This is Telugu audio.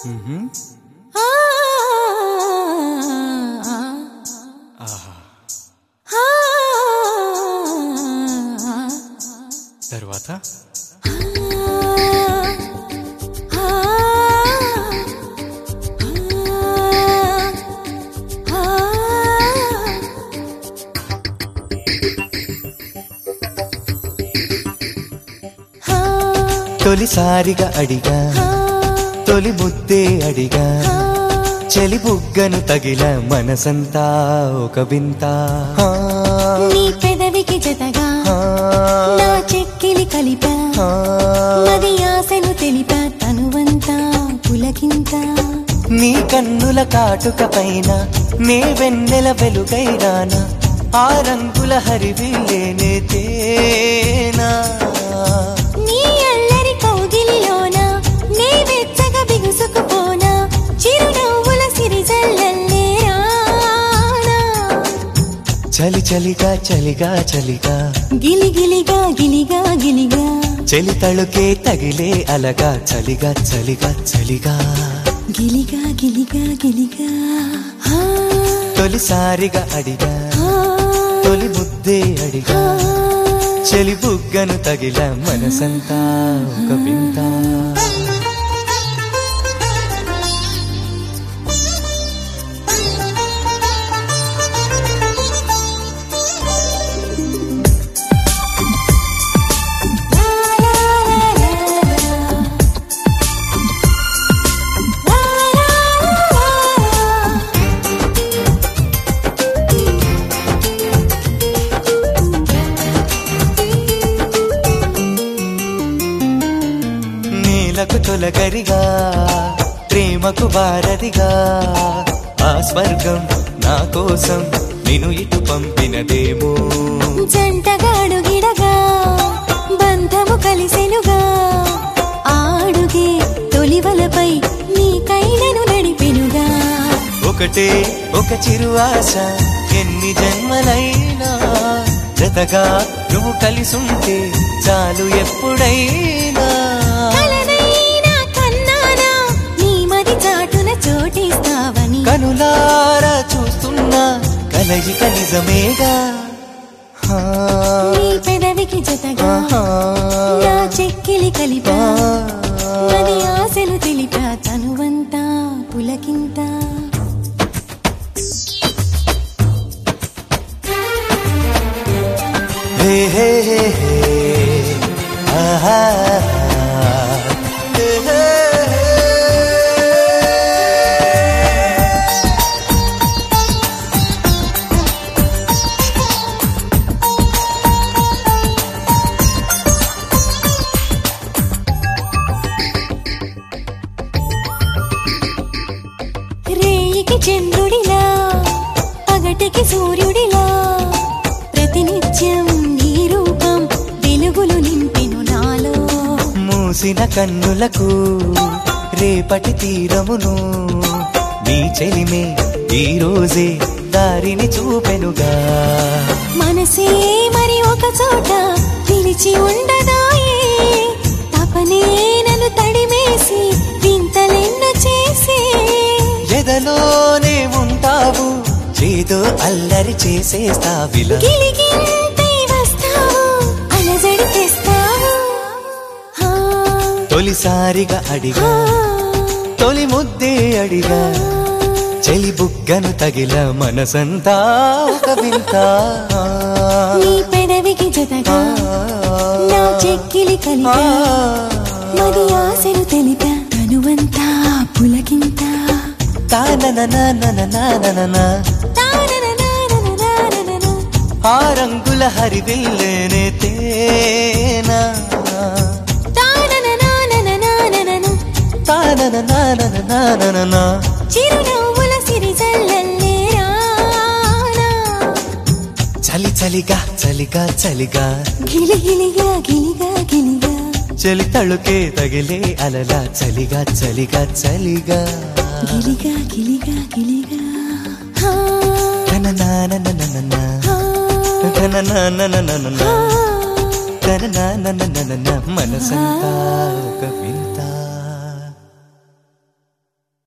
ఆ, ఆ, తర్వాత ఆ, ఆ, ఆ. తొలిసారిగా అడిగా తొలి ముద్దే అడిగా చలి బుగ్గను తగిల మనసంతా ఒక వింత ఆ, నీ పెదవికి జతగా ఆ, నా చెక్కిలి కలిపా ఆ. మది ఆశను తెలిపా తనువంతా పులకింత నీ కన్నుల కాటుక పైన నే వెన్నెల వెలుగైరానా ఆ రంగుల హరివిల్లేనే తేనా నీ అల్లరి కౌగిలిలోన నే వెచ్చగా బిగుసుకుపోనా చిరునవ్వుల సిరిజల్లల్లే రానా చలి చలిగా చలిగా చలిగా గిలిగిలిగా గిలిగా గిలిగా చలి తళుకే తగిలే అలగా చలిగా చలిగా చలిగా గిలిగా గిలిగా గిలిగా ఆ, తొలిసారిగా అడిగా ఆ, తొలి ముద్దే అడిగా ఆ. చలి బుగ్గను తగిల మనసంతా ఒక వింత నేలకు తొలగరిగా ప్రేమకు వారధిగా ఆ స్వర్గం నా కోసం నిన్ను ఇటు పంపినదేమో జంటగాడు గిడగా బంధము కలిసెనుగా ఆడుగే తొలివలపై నీ కైలను నడిపెనుగా ఒకటే ఒక చిరు ఆశ ఎన్ని జన్మలైనా జతగా నువ్వు కలిసుంటే చాలు ఎప్పుడైనా కలనైనా కన్నానా నీ మది చాటున చోటిస్తావని కనులారా చూస్తున్నా కలయిక నిజమేగా హా, నీ పెదవికి జతగా ఆహా, నా చెక్కిలి కలిపా ఆ. మది ఆశలు తెలిపా తనువంతా పులకింత హే హే హే హే, ఆహా, హే హే హే. రేయికి చంద్రుడిలా పగటికి సూర్యుడిలా ప్రతినిత్యం నీ రూపం వెలుగులు నింపెను నాలో మూసిన కన్నులకు రేపటి తీరమును నీ చెలిమే ఈ రోజే దారిని చూపెనుగా మనసే మరి ఒక చోట నిలిచి ఉండదాయే తపనే నన్ను తడిమేసి వింతలెన్నో చేసే ఎదలోనే ఉంటావు ఏదో అల్లరి చేసేస్తావిలా గిలిగింతై వస్తావు అలజడి తెస్తావు ఆ, తొలిసారిగా అడిగా ఆ, తొలి ముద్దే అడిగా చెలి బుగ్గను తగిల మనసంతా ఒక వింత నీ పెదవికి జతగా నా చెక్కిలి కలిపా మది ఆశను తెలిపా తనువంతా పులకింత తాననననననననన. తానననానననాననన. ఆ రంగుల హరివిల్లేనే తేనా తానననానననాననన. తానననననననన. చిరునవ్వుల సిరిజల్లల్లే రానా. చలి చలిగా చలిగా చలిగా గిలిగిలిగా గిలిగా గిలిగా చలి తళుకే తగిలే అలలా చలిగా చలిగా చలిగా గిలిగా గిలిగా గిలిగా హా, తననాననననన. హా, తననాననననన. హా. తననాననననన. మనసంతా ఒక వింత